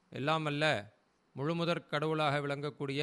எல்லாம் அல்ல முழுமுதற் கடவுளாக விளங்கக்கூடிய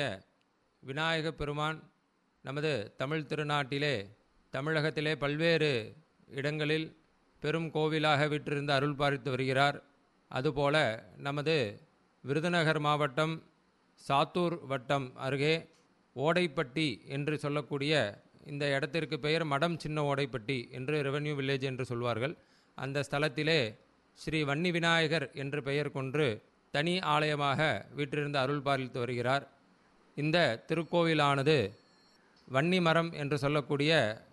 விநாயக பெருமான் நமது தமிழ் திருநாட்டிலே தமிழகத்திலே பல்வேறு இடங்களில் பெரும் கோவிலாக விற்றிருந்து அருள் பாலித்து வருகிறார் அதுபோல நமது விருதுநகர் மாவட்டம் சாத்தூர் வட்டம் அருகே ஓடைப்பட்டி என்று சொல்லக்கூடிய இந்த இடத்திற்கு பெயர் மடம் சின்ன ஓடைப்பட்டி என்று ரெவென்யூ வில்லேஜ் என்று சொல்வார்கள் அந்த ஸ்தலத்திலே ஸ்ரீ வன்னி விநாயகர் என்று பெயர் கொண்டு தனி ஆலயமாக வீற்றிருந்து அருள் பாலித்து வருகிறார் இந்த திருக்கோவிலானது வன்னி மரம் என்று சொல்லக்கூடிய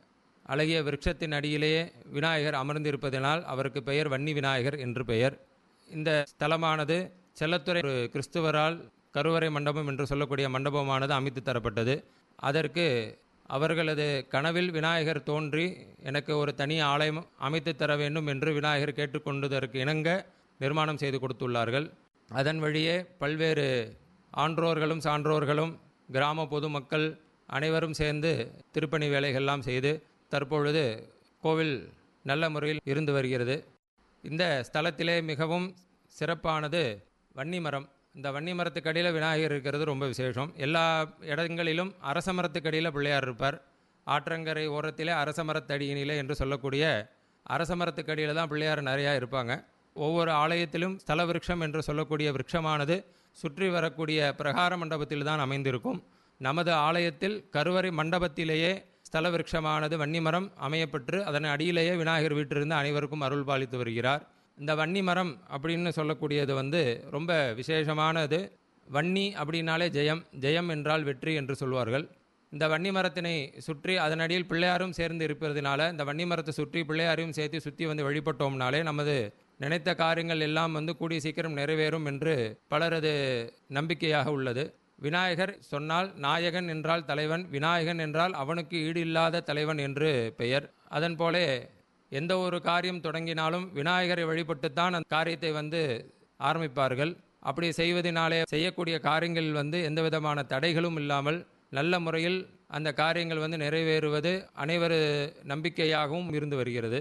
அழகிய விருட்சத்தின் அடியிலேயே விநாயகர் அமர்ந்திருப்பதனால் அவருக்கு பெயர் வன்னி விநாயகர் என்று பெயர் இந்த ஸ்தலமானது செல்லத்துறை ஒரு கிறிஸ்துவரால் கருவறை மண்டபம் என்று சொல்லக்கூடிய மண்டபமானது அமைத்து தரப்பட்டது அதற்கு அவர்களது கனவில் விநாயகர் தோன்றி எனக்கு ஒரு தனி ஆலயம் அமைத்து தர வேண்டும் என்று விநாயகர் கேட்டுக்கொண்டதற்கு இணங்க நிர்மாணம் செய்து கொடுத்துள்ளார்கள் அதன் வழியே பல்வேறு ஆன்றோர்களும் சான்றோர்களும் கிராம பொதுமக்கள் அனைவரும் சேர்ந்து திருப்பணி வேலைகள்லாம் செய்து தற்பொழுது கோவில் நல்ல முறையில் இருந்து வருகிறது இந்த ஸ்தலத்திலே மிகவும் சிறப்பானது வன்னி மரம் இந்த வன்னி மரத்துக்கடியில் விநாயகர் இருக்கிறது ரொம்ப விசேஷம் எல்லா இடங்களிலும் அரச மரத்துக்கடியில் பிள்ளையார் இருப்பார் ஆற்றங்கரை ஓரத்திலே அரச மரத்தடியினிலே என்று சொல்லக்கூடிய அரச மரத்துக்கடியில் தான் பிள்ளையார் நிறையா இருப்பாங்க ஒவ்வொரு ஆலயத்திலும் ஸ்தல விருட்சம் என்று சொல்லக்கூடிய விருட்சமானது சுற்றி வரக்கூடிய பிரகார மண்டபத்தில் தான் அமைந்திருக்கும் நமது ஆலயத்தில் கருவறை மண்டபத்திலேயே ஸ்தல விருட்சமானது வன்னிமரம் அமையப்பெற்று அதன் அடியிலேயே விநாயகர் வீட்டிலிருந்து அனைவருக்கும் அருள் பாலித்து வருகிறார் இந்த வன்னி மரம் அப்படின்னு சொல்லக்கூடியது வந்து ரொம்ப விசேஷமானது வன்னி அப்படின்னாலே ஜெயம் ஜெயம் என்றால் வெற்றி என்று சொல்வார்கள் இந்த வன்னி மரத்தினை சுற்றி அதன் அடியில் பிள்ளையாரும் சேர்ந்து இருப்பதனால இந்த வன்னி மரத்தை சுற்றி பிள்ளையாரையும் சேர்த்து சுற்றி வந்து வழிபட்டோம்னாலே நமது நினைத்த காரியங்கள் எல்லாம் வந்து கூடிய சீக்கிரம் நிறைவேறும் என்று பலரது நம்பிக்கையாக உள்ளது விநாயகர் சொன்னால் நாயகன் என்றால் தலைவன் விநாயகன் என்றால் அவனுக்கு ஈடு இல்லாத தலைவன் என்று பெயர் அதன் போலே எந்த ஒரு காரியம் தொடங்கினாலும் விநாயகரை வழிபட்டுத்தான் அந்த காரியத்தை வந்து ஆரம்பிப்பார்கள் அப்படி செய்வதனாலே செய்யக்கூடிய காரியங்கள் வந்து எந்த விதமான தடைகளும் இல்லாமல் நல்ல முறையில் அந்த காரியங்கள் வந்து நிறைவேறுவது அனைவரு நம்பிக்கையாகவும் இருந்து வருகிறது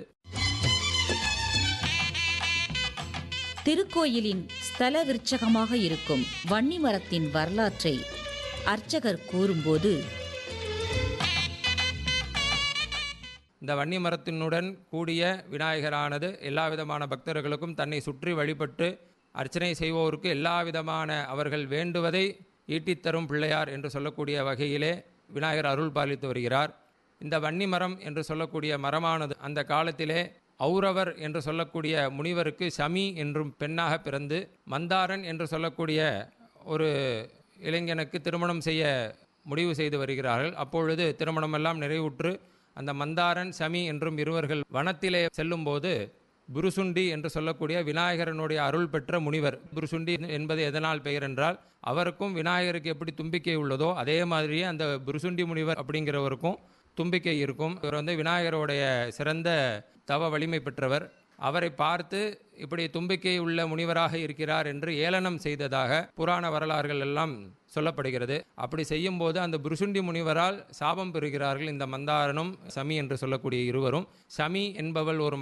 திருக்கோயிலின் ஸ்தல விருட்சகமாக இருக்கும் வன்னி மரத்தின் வரலாற்றை அர்ச்சகர் கூறும்போது இந்த வன்னி மரத்தினுடன் கூடிய விநாயகரானது எல்லா விதமான பக்தர்களுக்கும் தன்னை சுற்றி வழிபட்டு அர்ச்சனை செய்வோருக்கு எல்லா விதமான அவர்கள் வேண்டுவதை ஈட்டித்தரும் பிள்ளையார் என்று சொல்லக்கூடிய வகையிலே விநாயகர் அருள் பாலித்து வருகிறார் இந்த வன்னி மரம் என்று சொல்லக்கூடிய மரமானது அந்த காலத்திலே ஔரவர் என்று சொல்லக்கூடிய முனிவருக்கு சமி என்றும் பெண்ணாக பிறந்து மந்தாரன் என்று சொல்லக்கூடிய ஒரு இளைஞனுக்கு திருமணம் செய்ய முடிவு செய்து வருகிறார்கள் அப்பொழுது திருமணமெல்லாம் நிறைவுற்று அந்த மந்தாரன் சமி என்றும் இருவர்கள் வனத்திலே செல்லும்போது புருசுண்டி என்று சொல்லக்கூடிய விநாயகரனுடைய அருள் பெற்ற முனிவர் புருசுண்டி என்பது எதனால் பெயர் என்றால் அவருக்கும் விநாயகருக்கு எப்படி தும்பிக்கை உள்ளதோ அதே மாதிரியே அந்த புருசுண்டி முனிவர் அப்படிங்கிறவருக்கும் தும்பிக்கை இருக்கும் இவர் வந்து விநாயகருடைய சிறந்த தவ வலிமை பெற்றவர் அவரை பார்த்து இப்படி தும்பிக்கை உள்ள முனிவராக இருக்கிறார் என்று ஏளனம் செய்ததாக புராண வரலாறுகள் எல்லாம் சொல்லப்படுகிறது அப்படி செய்யும்போது அந்த புருசுண்டி முனிவரால் சாபம் பெறுகிறார்கள் இந்த மந்தாரனும் சமி என்று சொல்லக்கூடிய இருவரும் சமி என்பவள் ஒரு